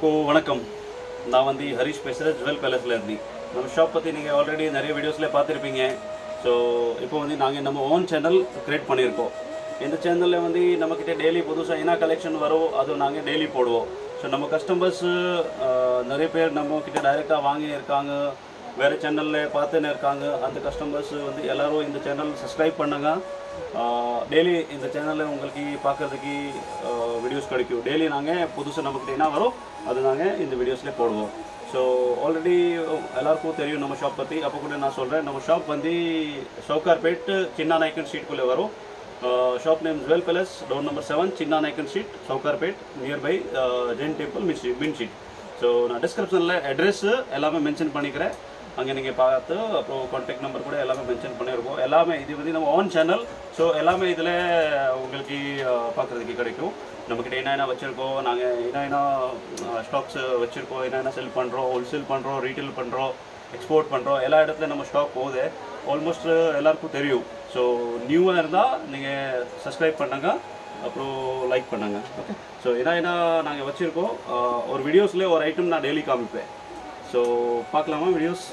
எல்லாருக்கும் வணக்கம் நான் வந்து ஹரிஷ் பேசுகிறேன் ஜுவல் பேலஸில் இருந்து நம்ம ஷாப் பற்றி நீங்கள் ஆல்ரெடி நிறைய வீடியோஸில் பார்த்துருப்பீங்க ஸோ இப்போ வந்து நாங்கள் நம்ம ஓன் சேனல் க்ரியேட் பண்ணியிருக்கோம் இந்த சேனலில் வந்து நம்மக்கிட்ட டெய்லி புதுசாக என்ன கலெக்ஷன் வரும் அது நாங்கள் டெய்லி போடுவோம் ஸோ நம்ம கஸ்டமர்ஸு நிறைய பேர் நம்மக்கிட்ட டைரெக்டாக வாங்கி இருக்காங்க வேறு சேனலில் பார்த்துன்னு இருக்காங்க அந்த கஸ்டமர்ஸ் வந்து எல்லாரும் இந்த சேனல் சப்ஸ்கிரைப் பண்ணுங்க டெய்லி இந்த சேனலில் உங்களுக்கு பார்க்கறதுக்கு வீடியோஸ் கிடைக்கும் டெய்லி நாங்கள் புதுசாக நமக்கு என்ன வரும் அது நாங்கள் இந்த வீடியோஸில் போடுவோம் ஸோ ஆல்ரெடி எல்லாருக்கும் தெரியும் நம்ம ஷாப் பற்றி அப்போ கூட நான் சொல்கிறேன் நம்ம ஷாப் வந்து சவுகார்பேட் சின்ன நாயக்கன் ஸ்ட்ரீட்குள்ளே வரும் shop name jewel palace door number seven Chinna Naicken street Sowcarpet nearby Jain temple mint street mint street so நான் டிஸ்கிரிப்ஷனில் அட்ரஸ் எல்லாமே மென்ஷன் பண்ணிக்கிறேன் அங்கே நீங்கள் பார்த்து அப்புறம் கான்டாக்ட் நம்பர் கூட எல்லாமே மென்ஷன் பண்ணியிருக்கோம் எல்லாமே இது வந்து நம்ம ஓன் சேனல் ஸோ எல்லாமே இதில் உங்களுக்கு பார்க்குறதுக்கு கிடைக்கும் நம்மக்கிட்ட என்னென்ன வச்சுருக்கோம் நாங்கள் என்னென்ன ஸ்டாக்ஸ் வச்சுருக்கோம் என்னென்ன செல் பண்ணுறோம் ஹோல்சேல் பண்ணுறோம் ரீட்டைல் பண்ணுறோம் எக்ஸ்போர்ட் பண்ணுறோம் எல்லா இடத்துல நம்ம ஸ்டாக் போகுது ஆல்மோஸ்ட் எல்லாருக்கும் தெரியும் ஸோ நியூவாக இருந்தால் நீங்கள் சப்ஸ்கிரைப் பண்ணுங்க அப்புறம் லைக் பண்ணுங்க ஓகே ஸோ என்ன என்ன நாங்கள் வச்சுருக்கோம் ஒரு வீடியோஸில் ஒரு ஐட்டம் நான் டெய்லி காமிப்பேன் ஸோ பார்க்கலாமா வீடியோஸ்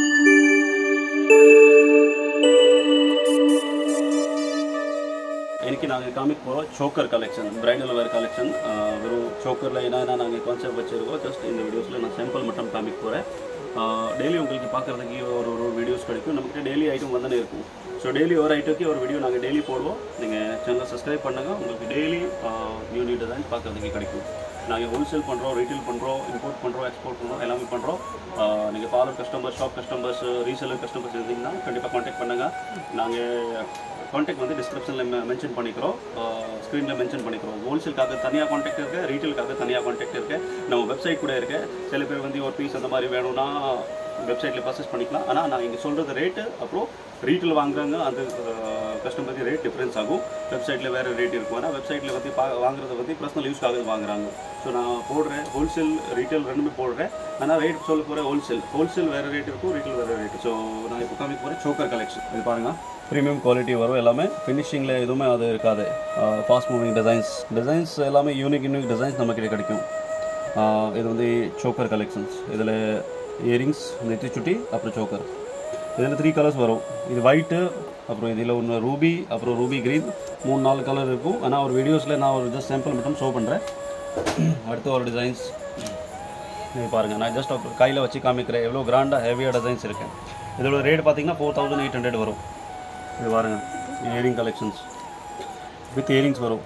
இன்னைக்கு நாங்கள் காமிக்க போகிறோம் choker collection bridal wear collection வெறும் சோக்கரில் என்னென்ன நாங்கள் கான்செப்ட் வச்சுருக்கோம் ஜஸ்ட் இந்த வீடியோஸில் நான் சாம்பிள் மட்டும் காமிக்க போகிறேன் டெய்லி உங்களுக்கு பார்க்குறதுக்கு ஒரு ஒரு வீடியோஸ் கிடைக்கும் நமக்கு டெய்லி ஐட்டம் வந்துனே இருக்கும் ஸோ டெய்லி ஒரு ஐட்டம்க்கு ஒரு வீடியோ நாங்கள் டெய்லி போடுவோம் நீங்கள் சேனலை சப்ஸ்கிரைப் பண்ணுங்கள் உங்களுக்கு டெய்லி நியூ நியூ டிசைன் பார்க்குறதுக்கு கிடைக்கும் நாங்கள் ஹோல்சேல் பண்ணுறோம் ரீட்டைல் பண்ணுறோம் இம்போர்ட் பண்ணுறோம் எக்ஸ்போர்ட் பண்ணுறோம் எல்லாமே பண்ணுறோம் நீங்கள் parlour customer shop customers reseller customers இருந்தீங்கன்னா கண்டிப்பாக காண்டாக்ட் பண்ணுங்கள் நாங்கள் காண்டாக்ட் வந்து டிஸ்கிரிப்ஷனில் மென்ஷன் பண்ணிக்கிறோம் ஸ்க்ரீனில் மென்ஷன் பண்ணிக்கிறோம் ஹோல்சேலுக்காக தனியாக காண்டாக்ட் இருக்குது ரீட்டெயிலுக்காக தனியாக காண்டாக்ட் இருக்குது நம்ம வெப்சைட் கூட இருக்குது சில பேர் வந்து ஒரு பீஸ் அந்த மாதிரி வேணும்னா வெப்சைட்டில் பர்ச்சேஸ் பண்ணிக்கலாம் ஆனால் நான் இங்கே சொல்கிறது ரேட்டு அப்புறம் ரீட்டில் வாங்குறாங்க அந்த கஸ்டமருக்கு ரேட் டிஃப்ரென்ஸ் ஆகும் வெப்சைட்டில் வேறு ரேட் இருக்கும் ஆனால் வெப்சைட்டில் வந்து பா வாங்குறது வந்து பர்சனல் யூஸ்க்காக வாங்குறாங்க ஸோ நான் போடுறேன் ஹோல்சேல் ரீட்டைல் ரெண்டுமே போடுறேன் ஆனால் ரேட் சொல்ல போகிறேன் ஹோல்சேல் ஹோல்சேல் வேறு ரேட் இருக்கும் ரீட்டைல் வேறு ரேட் ஸோ நான் இப்போ காமிக்க போகிறேன் சோக்கர் கலெக்ஷன் இது பாருங்கள் ப்ரீமியம் குவாலிட்டி வரும் எல்லாமே ஃபினிஷிங்கில் எதுவுமே அது இருக்காது ஃபாஸ்ட் மூவிங் டிசைன்ஸ் டிசைன்ஸ் எல்லாமே யூனிக் யூனிக் டிசைன்ஸ் நம்மக்கிட்ட கிடைக்கும் இது வந்து சோக்கர் கலெக்ஷன்ஸ் இதில் இயரிங்ஸ் நெத்தி சுட்டி அப்புறம் சோக்கர் இதில் த்ரீ கலர்ஸ் வரும் இது ஒயிட்டு அப்புறம் இதில் ஒன்று ரூபி அப்புறம் ரூபி க்ரீன் மூணு நாலு கலர் இருக்கும் ஆனால் ஒரு வீடியோஸில் நான் ஒரு ஜஸ்ட் சாம்பிள் மட்டும் ஷோ பண்ணுறேன் அடுத்து ஒரு டிசைன்ஸ் இது பாருங்கள் நான் ஜஸ்ட் கையில் வச்சு காமிக்கிறேன் எவ்வளோ கிராண்டாக ஹெவியாக டிசைன்ஸ் இருக்கேன் இதோட ரேட் பார்த்தீங்கன்னா ஃபோர் தௌசண்ட் எயிட் ஹண்ட்ரட் வரும் இது பாருங்கள் இயரிங் கலெக்ஷன்ஸ் வித் இயரிங்ஸ் வரும்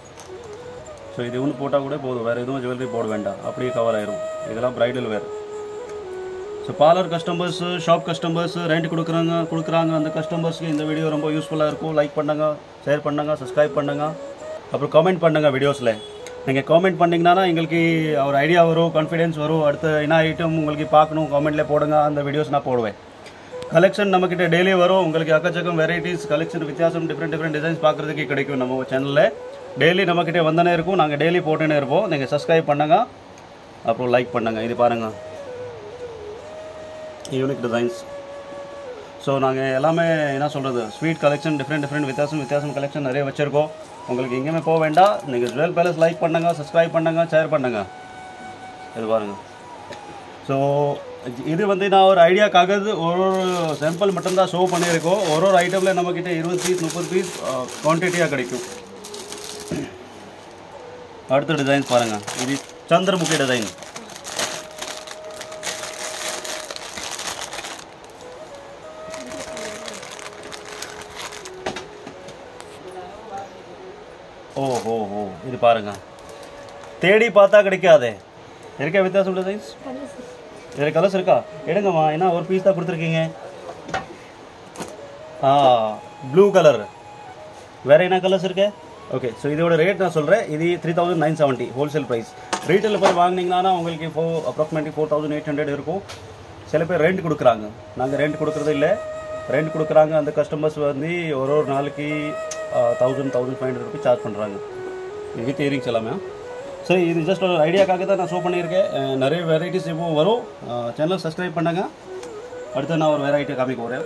ஸோ இது ஒன்று போட்டால் கூட போதும் வேறு எதுவும் ஜுவல்லரி போட வேண்டாம் அப்படியே கவர் ஆயிரும் இதெல்லாம் bridal wear so parlour customers shop customers rent கொடுக்குறாங்க கொடுக்குறாங்க அந்த கஸ்டமர்ஸ்க்கு இந்த வீடியோ ரொம்ப யூஸ்ஃபுல்லாக இருக்கும் லைக் பண்ணுங்க ஷேர் பண்ணுங்க சப்ஸ்கிரைப் பண்ணுங்க அப்புறம் கமெண்ட் பண்ணுங்க வீடியோஸில் நீங்கள் காமெண்ட் பண்ணிங்கன்னா எங்களுக்கு ஒரு ஐடியா வரும் கான்ஃபிடென்ஸ் வரும் அடுத்து என்ன ஐட்டம் உங்களுக்கு பார்க்கணும் காமெண்ட்டில் போடுங்க அந்த வீடியோஸ் நான் போடுவேன் கலெக்ஷன் நம்மக்கிட்ட டெய்லி வரும் உங்களுக்கு அக்கச்சக்கம் வெரைட்டிஸ் கலெக்ஷன் வித்தியாசம் டிஃப்ரெண்ட் டிஃப்ரெண்ட் டிசைன்ஸ் பார்க்குறதுக்கு கிடைக்கும் நம்ம சேனலில் டெய்லி நம்மக்கிட்ட வந்தனே இருக்கும் நாங்கள் டெய்லி போட்டுனே இருப்போம் நீங்கள் சப்ஸ்கிரைப் பண்ணுங்க அப்புறம் லைக் பண்ணுங்கள் இது பாருங்கள் யூனிக் டிசைன்ஸ் ஸோ நாங்கள் எல்லாமே என்ன சொல்கிறது ஸ்வீட் கலெக்ஷன் டிஃப்ரெண்ட் டிஃப்ரெண்ட் வித்தியாசம் வித்தியாசம் கலெக்ஷன் நிறைய வச்சுருக்கோம் உங்களுக்கு எங்கேயுமே போக வேண்டாம் நீங்கள் ஜுவல் பேலஸ் லைக் பண்ணுங்கள் சப்ஸ்கிரைப் பண்ணுங்கள் ஷேர் பண்ணுங்கள் இது பாருங்கள் ஸோ இது வந்து நான் ஒரு ஐடியாக்காக ஒரு ஒரு சாம்பிள் மட்டும்தான் ஷோ பண்ணியிருக்கோம் ஒரு ஒரு ஐட்டமில் நம்மக்கிட்ட இருபது பீஸ் முப்பது பீஸ் குவான்டிட்டியாக கிடைக்கும் அடுத்த டிசைன்ஸ் பாருங்கள் இது சந்திரமுகி டிசைன் ஓ ஓ ஓ இது பாருங்க தேடி பார்த்தா கிடைக்காதே இருக்கா வித்தியாசம் டிசைன்ஸ் இதில் கலர்ஸ் இருக்கா எடுங்கம்மா என்ன ஒரு பீஸ் தான் கொடுத்துருக்கீங்க ஆ ப்ளூ கலர் வேறு என்ன கலர்ஸ் இருக்கு ஓகே ஸோ இதோட ரேட் நான் சொல்கிறேன் இது three thousand nine seventy wholesale price retail போய் வாங்கினீங்கன்னா உங்களுக்கு four approximately four thousand eight hundred இருக்கும் சில பேர் ரெண்ட் கொடுக்குறாங்க நாங்கள் ரெண்ட் கொடுக்குறது இல்லை ரெண்ட் கொடுக்குறாங்க அந்த கஸ்டமர்ஸ் வந்து ஒரு ஒரு நாளைக்கு thousand thousand five hundred rupees charge பண்ணுறாங்க வித் இயரிங்ஸ் எல்லாமே சரி இது ஜஸ்ட் ஒரு ஐடியாக்காக தான் நான் ஷோ பண்ணியிருக்கேன் அஹ் நிறைய வெரைட்டிஸ் இப்போ வரும் சேனல் சப்ஸ்கிரைப் பண்ணுங்க அடுத்து நான் ஒரு வெரைட்டி காமிக்க போகிறேன்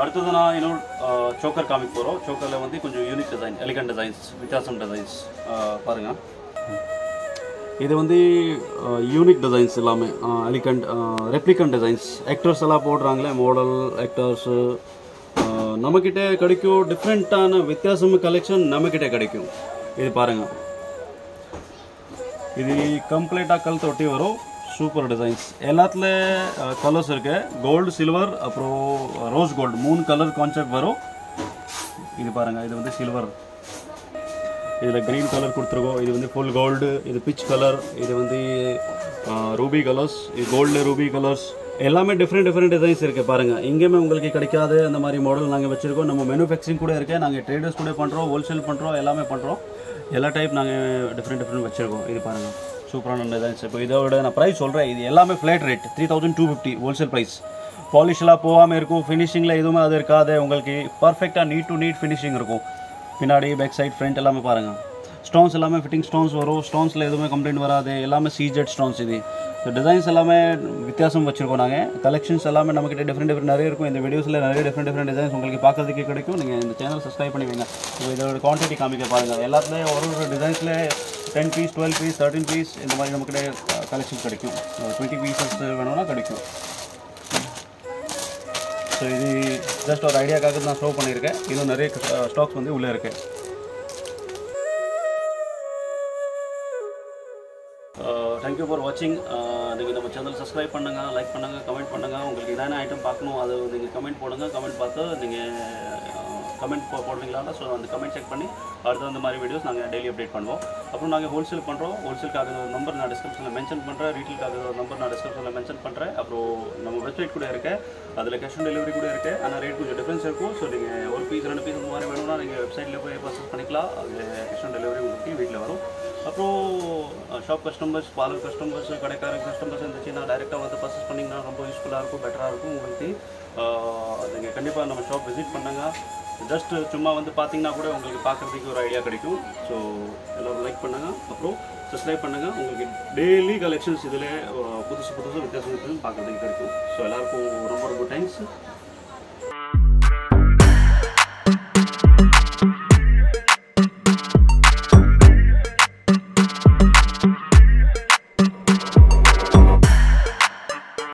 அடுத்தது நான் இன்னொரு சோக்கர் காமிக்க போகிறோம் சோக்கரில் வந்து கொஞ்சம் யூனிக் டிசைன் எலிகண்ட் டிசைன்ஸ் வித்தியாசம் டிசைன்ஸ் பாருங்கள் இது வந்து யூனிக் டிசைன்ஸ் எல்லாமே எலிகண்ட் ரெப்ளிகண்ட் டிசைன்ஸ் ஆக்டர்ஸ் எல்லாம் போடுறாங்களே மாடல் ஆக்டர்ஸு நம்மக்கிட்ட கிடைக்கும் டிஃப்ரெண்ட்டான வித்தியாசம் கலெக்ஷன் நம்மக்கிட்ட கிடைக்கும் இது பாருங்கள் இது கம்ப்ளீட்டாக கல் தொட்டி வரும் சூப்பர் டிசைன்ஸ் எல்லாத்துல கலர்ஸ் இருக்கு கோல்டு சில்வர் அப்புறம் ரோஸ் கோல்டு மூணு கலர் கான்செப்ட் வரும் இது பாருங்க இது வந்து சில்வர் இதில் க்ரீன் கலர் கொடுத்துருக்கோம் இது வந்து ஃபுல் கோல்டு இது பிச் கலர் இது வந்து ரூபி கலர்ஸ் இது கோல்டு ரூபி கலர்ஸ் எல்லாமே டிஃப்ரெண்ட் டிஃப்ரெண்ட் டிசைன்ஸ் இருக்குது பாருங்கள் எங்கேயுமே உங்களுக்கு கிடைக்காது அந்த மாதிரி மாடல் நாங்கள் வச்சுருக்கோம் நம்ம மேனுஃபேக்சரிங் கூட இருக்குது நாங்கள் ட்ரேடர்ஸ் கூட பண்ணுறோம் ஹோல்சேல் பண்ணுறோம் எல்லாமே பண்ணுறோம் எல்லா டைப் நாங்கள் டிஃப்ரெண்ட் டிஃப்ரெண்ட் வச்சுருக்கோம் இது பாருங்கள் சூப்பரான டிசைன்ஸ் இப்போ இதோட நான் ப்ரைஸ் சொல்கிறேன் இது எல்லாமே flat rate three thousand two fifty wholesale price பாலிஷ்லாம் போகாமல் இருக்கும் ஃபினிஷிங்கில் எதுவுமே அது இருக்காது உங்களுக்கு பர்ஃபெக்டாக நீட் டு நீட் ஃபினிஷிங் இருக்கும் பின்னாடி பேக் சைட் ஃப்ரண்ட் எல்லாமே பாருங்கள் ஸ்டோன்ஸ் எல்லாமே ஃபிட்டிங் ஸ்டோன்ஸ் வரும் ஸ்டோன்ஸில் எதுவுமே கம்ப்ளைண்ட் வராது எல்லாமே சீஜெட் ஸ்டோன்ஸ் இது ஸோ டிசைன்ஸ் எல்லாமே வித்தியாசம் வச்சுருக்கோம் நாங்கள் கலெக்ஷன்ஸ் எல்லாமே நம்மக்கிட்ட டிஃப்ரெண்ட் டிஃப்ரெண்ட் நிறைய இருக்கும் இந்த வீடியோஸில் நிறைய டிஃப்ரெண்ட் டிஃப்ரெண்ட் டிசைன்ஸ் உங்களுக்கு பார்க்கறதுக்கு கிடைக்கும் நீங்கள் இந்த சேனல் சப்ஸ்கிரைப் பண்ணி வைங்க ஸோ இதோட குவான்டிட்டி காமிக்க பாருங்கள் எல்லாத்துலேயும் ஒரு ஒரு டிசைன்ஸில் ten piece twelve piece thirteen piece இந்த மாதிரி நம்மக்கிட்ட கலெக்ஷன் கிடைக்கும் டுவெண்ட்டி பீசஸ் வேணும்னா கிடைக்கும் ஸோ இது ஜஸ்ட் ஒரு ஐடியாக்காக நான் ஷோ பண்ணியிருக்கேன் இன்னும் நிறைய ஸ்டாக்ஸ் வந்து உள்ளே இருக்குது தேங்க்யூ ஃபார் வாட்சிங் நீங்கள் நம்ம சேனல் சப்ஸ்கிரைப் பண்ணுங்கள் லைக் பண்ணுங்கள் கமெண்ட் பண்ணுங்கள் உங்களுக்கு என்னென்ன ஐட்டம் பார்க்கணும் அது நீங்கள் கமெண்ட் போடுங்க கமெண்ட் பார்த்து நீங்கள் கமெண்ட் போடுறீங்களா ஸோ அந்த கமெண்ட் செக் பண்ணி அடுத்து அந்த மாதிரி வீடியோஸ் நாங்கள் டெய்லி அப்டேட் பண்ணுவோம் அப்புறம் நாங்கள் ஹோல்சேல் பண்ணுறோம் ஹோல்சேலுக்காக ஒரு நம்பர் நான் டிஸ்கிரிப்ஷனில் மென்ஷன் பண்ணுறேன் ரீட்டெயிலுக்காக ஒரு நம்பர் நான் டிஸ்கிரிப்ஷனில் மென்ஷன் பண்ணுறேன் அப்புறம் நம்ம வெப்சைட் கூட இருக்கு அதில் கேஷ் ஆன் டெலிவரி கூட இருக்குது ஆனால் ரேட் கொஞ்சம் டிஃப்ரென்ஸ் இருக்கும் ஸோ நீங்கள் ஒரு பீஸ் ரெண்டு பீஸ் இந்த மாதிரி வேணும்னா நீங்கள் வெப்சைட்டில் போய் பர்ச்சேஸ் பண்ணிக்கலாம் அது கேஷ் ஆன் டெலிவரி உங்களுக்கு வீட்டில் வரும் அப்புறம் ஷாப் கஸ்டமர்ஸ் பார்லர் கஸ்டமர்ஸ் கடைக்காரங்க கஸ்டமர்ஸ் இருந்துச்சுன்னா டைரெக்டாக வந்து பர்ச்சேஸ் பண்ணிங்கன்னா ரொம்ப யூஸ்ஃபுல்லாக இருக்கும் பெட்டராக இருக்கும் உங்களுக்கு நீங்கள் கண்டிப்பாக நம்ம ஷாப் விசிட் பண்ணுங்க ஜஸ்ட் சும்மா வந்து பார்த்தீங்கன்னா கூட உங்களுக்கு பார்க்குறதுக்கு ஒரு ஐடியா கிடைக்கும் ஸோ எல்லோரும் லைக் பண்ணுங்கள் அப்புறம் சப்ஸ்கிரைப் பண்ணுங்கள் உங்களுக்கு டெய்லி கலெக்ஷன்ஸ் இதில் புதுசு புதுசு வித்தியாசம் வித்தியாசம் பார்க்குறதுக்கு கிடைக்கும் ஸோ எல்லாருக்கும் ரொம்ப ரொம்ப தேங்க்ஸ்